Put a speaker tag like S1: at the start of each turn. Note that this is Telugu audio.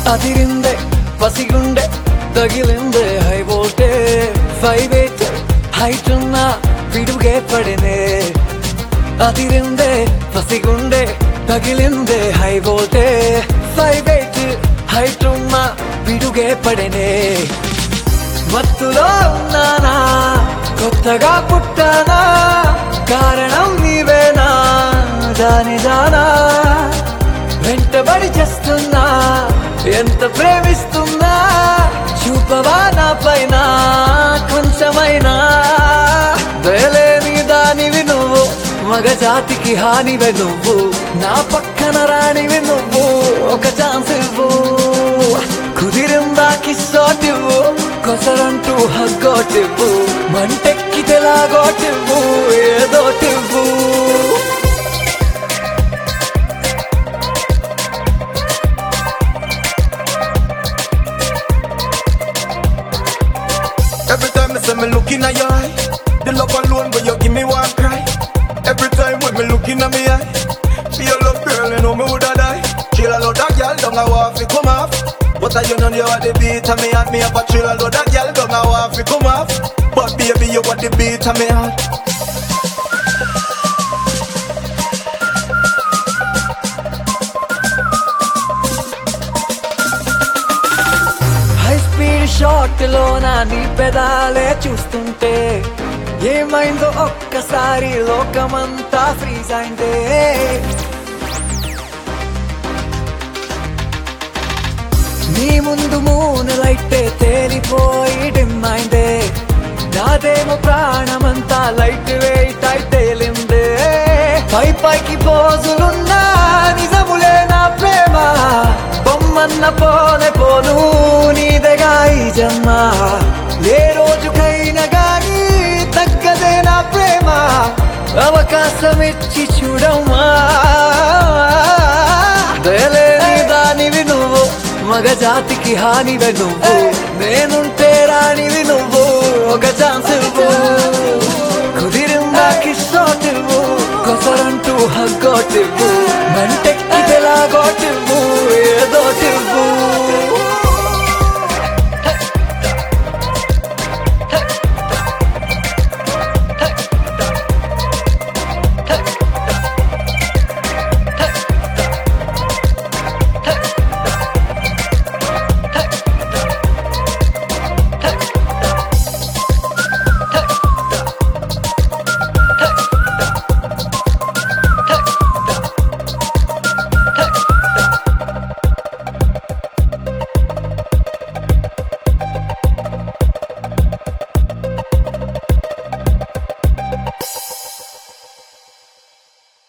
S1: అదిరిందే పసిగుండె తగిలిందే high voltage five eight height ఉన్న పిడుగే పడినే అదిరిందే పసిగుండె తగిలిందే high voltage five eight height ఉన్న పిడుగే పడినే మత్తులో ఉన్నానా కొత్తగా పుట్టానా కారణం నీవేనా దాని దానా వెంటబడి చేస్తున్నా ఎంత ప్రేమిస్తున్నా చూపవా నా పైన కొంచెమైనా దయలేని దానివి నువ్వు మగ జాతికి హానివే నువ్వు నా పక్కన రానివి నువ్వు ఒక ఛాన్స్ ఇవ్వు కుదిరిందా కిస్సోటివ్వు కొసరంటూ హగ్గోటివ్వు మంటెక్కితే లాగోటివ్వు ఏదోటివ్వు
S2: Every time me say me looking at your eye, the love alone but you give me one cry. Every time when me looking at me eye, be your love girl, you know me woulda die. Chill a load of girl, don't I want fi come off. But I you know you are the beat of me heart, me have a chill a load of girl, don't I want fi come off. But baby you are the beat of me heart.
S1: High speed shot లో నా నీ పెదాలే చూస్తుంటే ఏమైందో ఒక్కసారి లోకమంతా ఫ్రీజ్ అయిందే నీ ముందు మూను లైటే తేలిపోయి డిమ్ అయిందే నాదేమో ప్రాణమంతా లైట్ వెయిట్ అయి తేలిందే పై పైకి పోజులున్నా నిజములే నా ప్రేమ బొమ్మన్న పోనే పోను నీదగా ఈ జన్మ ఏ రోజుకైనా గాని తగ్గదే నా ప్రేమ అవకాశం ఇచ్చి చూడమ్మా దయలేని దానివి నువ్వు మగ జాతికి హానివే నువ్వు నేనుంటే రానివి నువ్వు ఒక ఛాన్స్ ఇవ్వు కుదిరిందా కిస్సోటివ్వు కొసరంటూ హగ్గోటివ్వు మంటే